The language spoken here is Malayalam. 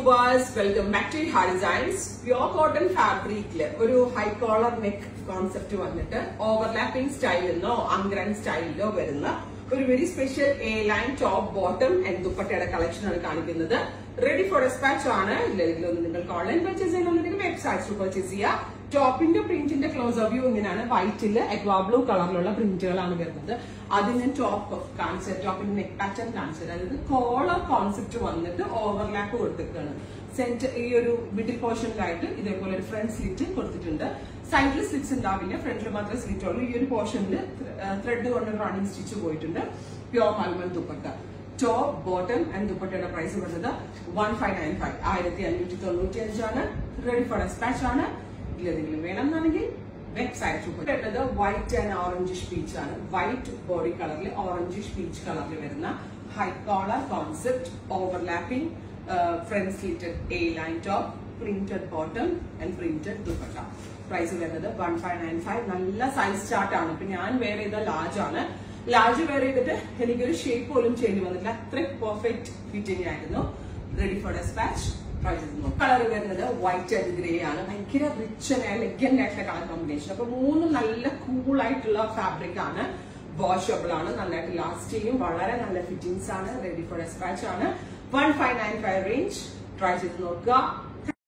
വ്യൂവേഴ്സ് വെൽക്കം ബാക്ക് ടു ഹാ ഡിസൈൻസ് പ്യോർ കോട്ടൺ ഫാബ്രിക്കില് ഒരു ഹൈ കോളർ നെക്ക് കോൺസെപ്റ്റ് വന്നിട്ട് ഓവർലാപ്പിംഗ് സ്റ്റൈലിന്നോ അങ്ക്രൻ സ്റ്റൈലിലോ വരുന്ന ഒരു very special A line top bottom and ദുപ്പട്ടയുടെ കളക്ഷൻ ആണ് കാണിക്കുന്നത് റെഡി ഫോർ ഡെസ്പാച്ച് ആണ് ഇല്ലെങ്കിലും നിങ്ങൾക്ക് ഓൺലൈൻ പർച്ചേസ് ചെയ്യണമെന്നുണ്ടെങ്കിൽ വെബ്സൈറ്റ്സ് പർച്ചേസ് ചെയ്യുക ടോപ്പിന്റെ പ്രിന്റിന്റെ ക്ലോസ് വ്യൂ ഇങ്ങനെയാണ് വൈറ്റില് എക്വാ ബ്ലൂ കളറിലുള്ള പ്രിന്റുകളാണ് വരുന്നത് അതിന് ടോപ്പ് കാണിച്ചത് ടോപ്പിന്റെ നെക്ക് പാറ്റേൺ കാണിച്ചത് അതായത് കോളർ കോൺസെപ്റ്റ് വന്നിട്ട് ഓവർലാപ്പ് കൊടുത്തിട്ടാണ് സെന്റർ ഈ ഒരു മിഡിൽ പോർഷനിലായിട്ട് ഇതേപോലെ ഒരു ഫ്രണ്ട് സ്ലിറ്റ് കൊടുത്തിട്ടുണ്ട് സൈഡിൽ സ്ലിറ്റ്സ് ഉണ്ടാവില്ല ഫ്രണ്ടിൽ മാത്രമേ സ്ലിറ്റ് ഉള്ളൂ ഈ ഒരു പോർഷനിൽ ത്രെഡ് കൊണ്ട് റണ്ണിങ് സ്റ്റിച്ച് പോയിട്ടുണ്ട് pure mulmul dupatta top bottom and ദുപ്പട്ടയുടെ പ്രൈസ് വരുന്നത് വൺ ഫൈവ് നയൻ ഫൈവ് ആയിരത്തി അഞ്ഞൂറ്റി തൊണ്ണൂറ്റി അഞ്ചാണ് റെഡി ഫോർ ഡെസ്പാച്ച് ആണ് ഇതിലെന്തെങ്കിലും വേണമെന്നാണെങ്കിൽ വെബ്സൈറ്റ് വരുന്നത് വൈറ്റ് ആൻഡ് ഓറഞ്ചിഷ് പീച്ച് ആണ് വൈറ്റ് ബോഡി കളറിൽ ഓറഞ്ചിഷ് പീച്ച് കളറിൽ വരുന്ന high collar concept overlapping front slitted A line top printed bottom and printed dupatta price വരുന്നത് വൺ ഫൈവ് നയൻ ഫൈവ് നല്ല സൈസ് ചാർട്ട് ആണ് ഇപ്പൊ ഞാൻ വേറെ ചെയ്ത ലാർജ് ആണ് ലാർജ് വെയർ ചെയ്തിട്ട് എനിക്കൊരു ഷേപ്പ് പോലും ചേഞ്ച് വന്നില്ല അത്രയും പെർഫെക്റ്റ് ഫിറ്റിംഗ് ആയിരുന്നു റെഡി ഫോർ ഡെസ്പാച്ച് കളർ വരുന്നത് വൈറ്റ് ആൻഡ് ഗ്രേ ആണ് ഭയങ്കര റിച്ച് ആൻഡ് എലഗന്റ് ആയിട്ടുള്ള കളർ കോമ്പിനേഷൻ അപ്പൊ മൂന്ന് നല്ല കൂൾ ആയിട്ടുള്ള ഫാബ്രിക് ആണ് വാഷബിൾ ആണ് നന്നായിട്ട് ലാസ്റ്റ് ചെയ്യും വളരെ നല്ല ഫിറ്റിംഗ്സ് ആണ് റെഡി ഫോർ ഡെസ്പാച്ച് ആണ് one five nine five range try ചെയ്ത് നോക്കുക